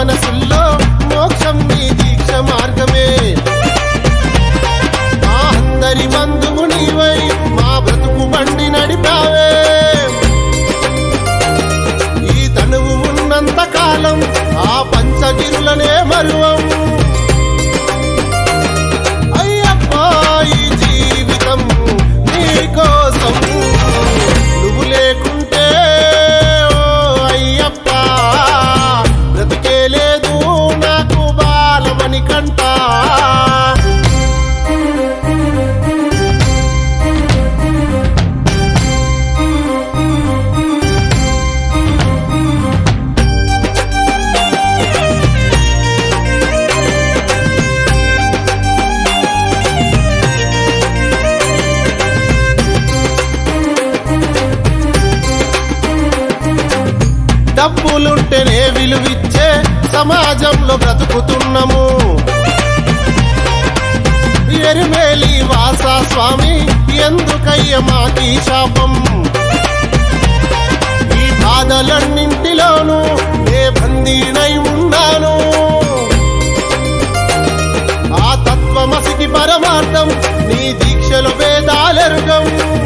మనసుల్లో మోక్షం నీ దీక్ష మార్గమే మా అందరి బంధువు నీవై మా బ్రతుకు బండి నడిపావే ఈ తనువు ఉన్నంత కాలం ఆ పంచగిరులనే మరువం అయ్యప్ప ఈ జీవితం నీ కోసం నువ్వు లేకుంటే ఓ అయ్యప్ప బ్రతికే లేదు నాకు బాలమని కంటా డబ్బులుంటేనే విలువిచ్చే సమాజంలో బ్రతుకుతున్నాము ఎరిమేలి వాసా స్వామి ఎందుకయ్య మాకీ శాపం ఈ బాధలన్నింటిలోనూ ఏ బందీనై ఉన్నాను ఆ తత్వమసికి పరమార్థం నీ దీక్షలు వేదాలెరుగం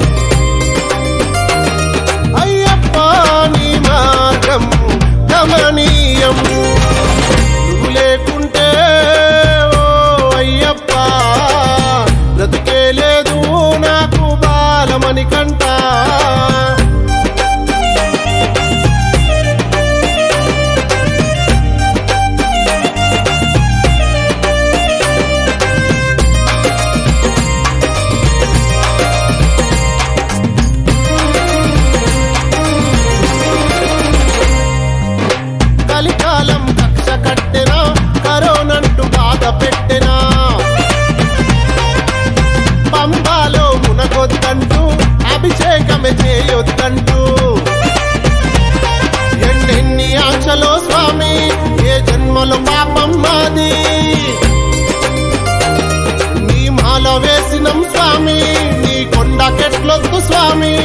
అయ్యప్ప నీ మార్గం గమనీయం నువ్వు లేకుంటే ఓ అయ్యప్ప బ్రతుకే లేదు నాకు బాలమని కంటా కలికాలం కక్ష కట్టెనా కరోనంటూ బాధ పెట్టెనా పంబాలో మునగొద్దంటూ అభిషేకమే చేయొద్దంటూ ఎన్నెన్ని ఆశలో స్వామి ఏ జన్మలో పాపం మాది నీ మాల వేసినం స్వామి నీ కొండకెట్లొద్దు స్వామి